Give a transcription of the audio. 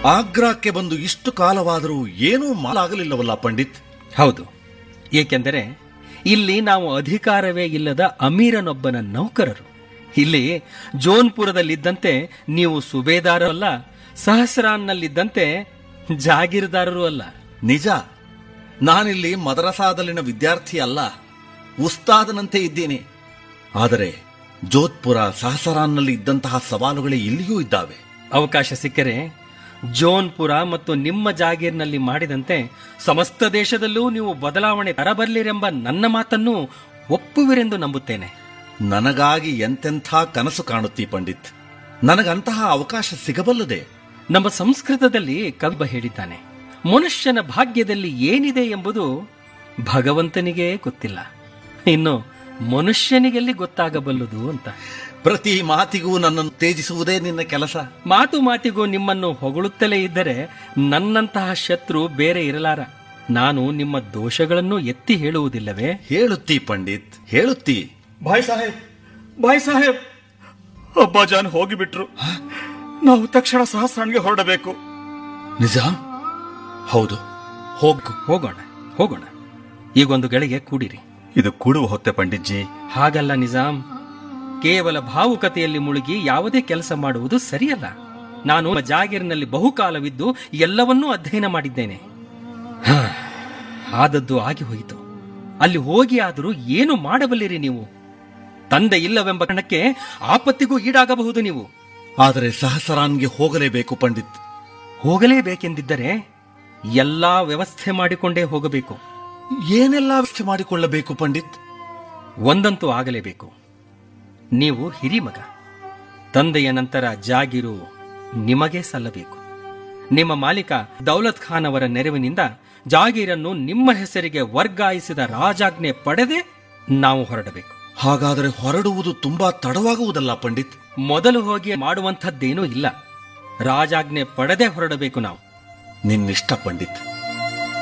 ಆಗ್ರಾಕ್ಕೆ ಬಂದು ಇಷ್ಟು ಕಾಲವಾದರೂ ಏನೂ ಮಾಡಲಾಗಲಿಲ್ಲವಲ್ಲ ಪಂಡಿತ್ ಹೌದು ಏಕೆಂದರೆ ಇಲ್ಲಿ ನಾವು ಅಧಿಕಾರವೇ ಇಲ್ಲದ ಅಮೀರನೊಬ್ಬನ ನೌಕರರು ಇಲ್ಲಿ ಜೋನ್ಪುರದಲ್ಲಿದ್ದಂತೆ ನೀವು ಸುಬೇದಾರರು ಅಲ್ಲ ಸಹಸ್ರಾನ್ನಲ್ಲಿದ್ದಂತೆ ಜಾಗೀರ್ದಾರರು ಅಲ್ಲ ನಿಜ ನಾನಿಲ್ಲಿ ಮದರಸಾದಲ್ಲಿನ ವಿದ್ಯಾರ್ಥಿ ಅಲ್ಲ ಉಸ್ತಾದನಂತೆ ಇದ್ದೀನಿ ಆದರೆ ಜೋಧ್ಪುರ ಸಹಸರಾನ್ನಲ್ಲಿ ಇದ್ದಂತಹ ಸವಾಲುಗಳೇ ಇಲ್ಲಿಯೂ ಇದ್ದಾವೆ ಅವಕಾಶ ಸಿಕ್ಕರೆ ಜೋನ್ಪುರ ಮತ್ತು ನಿಮ್ಮ ಜಾಗೀರ್ನಲ್ಲಿ ಮಾಡಿದಂತೆ ಸಮಸ್ತ ದೇಶದಲ್ಲೂ ನೀವು ಬದಲಾವಣೆ ತರಬರ್ಲಿರೆಂಬ ನನ್ನ ಮಾತನ್ನು ಒಪ್ಪುವಿರೆಂದು ನಂಬುತ್ತೇನೆ ನನಗಾಗಿ ಎಂತೆಂಥ ಕನಸು ಕಾಣುತ್ತೀ ಪಂಡಿತ್ ನನಗಂತಹ ಅವಕಾಶ ಸಿಗಬಲ್ಲದೆ ನಮ್ಮ ಸಂಸ್ಕೃತದಲ್ಲಿ ಕವಿ ಹೇಳಿದ್ದಾನೆ ಮನುಷ್ಯನ ಭಾಗ್ಯದಲ್ಲಿ ಏನಿದೆ ಎಂಬುದು ಭಗವಂತನಿಗೇ ಗೊತ್ತಿಲ್ಲ ಇನ್ನು ಮನುಷ್ಯನಿಗೆಲ್ಲಿ ಗೊತ್ತಾಗಬಲ್ಲದು ಅಂತ ಪ್ರತಿ ಮಾತಿಗೂ ನನ್ನನ್ನು ತೇಜಿಸುವುದೇ ನಿನ್ನ ಕೆಲಸ ಮಾತು ಮಾತಿಗೂ ನಿಮ್ಮನ್ನು ಹೊಗಳುತ್ತಲೇ ಇದ್ದರೆ ನನ್ನಂತಹ ಶತ್ರು ಬೇರೆ ಇರಲಾರ ನಾನು ನಿಮ್ಮ ದೋಷಗಳನ್ನು ಎತ್ತಿ ಹೇಳುವುದಿಲ್ಲವೇ ಹೇಳುತ್ತೀ ಪಂಡಿತ್ ಹೇಳುತ್ತೀ ಭಾಯ್ ಸಾಹೇಬ್ ಭಾಯ್ ಸಾಹೇಬ್ ಅಬ್ಬಾಜಾನ್ ಹೋಗಿಬಿಟ್ರು ನಾವು ತಕ್ಷಣ ಸಹಸ್ರಾನ್ಗೆ ಹೊರಡಬೇಕು ನಿಜ ಹೌದು ಹೋಗು ಹೋಗೋಣ ಹೋಗೋಣ ಈಗೊಂದು ಗಳಿಗೆ ಕೂಡಿರಿ ಇದು ಕೂಡುವ ಹೊತ್ತೆ ಪಂಡಿತ್ಜಿ ಹಾಗಲ್ಲ ನಿಜಾಮ್ ಕೇವಲ ಭಾವುಕತೆಯಲ್ಲಿ ಮುಳುಗಿ ಯಾವುದೇ ಕೆಲಸ ಮಾಡುವುದು ಸರಿಯಲ್ಲ ನಾನು ನಮ್ಮ ಜಾಗೀರಿನಲ್ಲಿ ಬಹುಕಾಲವಿದ್ದು ಎಲ್ಲವನ್ನೂ ಅಧ್ಯಯನ ಮಾಡಿದ್ದೇನೆ ಹಾ, ಆದದ್ದು ಆಗಿ ಹೋಯಿತು ಅಲ್ಲಿ ಹೋಗಿ ಆದರೂ ಏನು ಮಾಡಬಲ್ಲಿರಿ ನೀವು ತಂದೆ ಇಲ್ಲವೆಂಬ ಕಾರಣಕ್ಕೆ ಆಪತ್ತಿಗೂ ಈಡಾಗಬಹುದು ನೀವು ಆದರೆ ಸಹಸರಾನ್ಗೆ ಹೋಗಲೇಬೇಕು ಪಂಡಿತ್ ಹೋಗಲೇಬೇಕೆಂದಿದ್ದರೆ ಎಲ್ಲಾ ವ್ಯವಸ್ಥೆ ಮಾಡಿಕೊಂಡೇ ಹೋಗಬೇಕು ಏನೆಲ್ಲ ವ್ಯವಸ್ಥೆ ಮಾಡಿಕೊಳ್ಳಬೇಕು ಪಂಡಿತ್ ಒಂದಂತೂ ಆಗಲೇಬೇಕು ನೀವು ಹಿರಿಮಗ ತಂದೆಯ ನಂತರ ಜಾಗೀರು ನಿಮಗೇ ಸಲ್ಲಬೇಕು ನಿಮ್ಮ ಮಾಲೀಕ ದೌಲತ್ ಖಾನ್ ಅವರ ನೆರವಿನಿಂದ ಜಾಗೀರನ್ನು ನಿಮ್ಮ ಹೆಸರಿಗೆ ವರ್ಗಾಯಿಸಿದ ರಾಜಾಜ್ಞೆ ಪಡೆದೇ ನಾವು ಹೊರಡಬೇಕು ಹಾಗಾದರೆ ಹೊರಡುವುದು ತುಂಬಾ ತಡವಾಗುವುದಲ್ಲ ಪಂಡಿತ್ ಮೊದಲು ಹೋಗಿ ಮಾಡುವಂಥದ್ದೇನೂ ಇಲ್ಲ ರಾಜಾಜ್ಞೆ ಪಡೆದೇ ಹೊರಡಬೇಕು ನಾವು ನಿನ್ನಿಷ್ಟ ಪಂಡಿತ್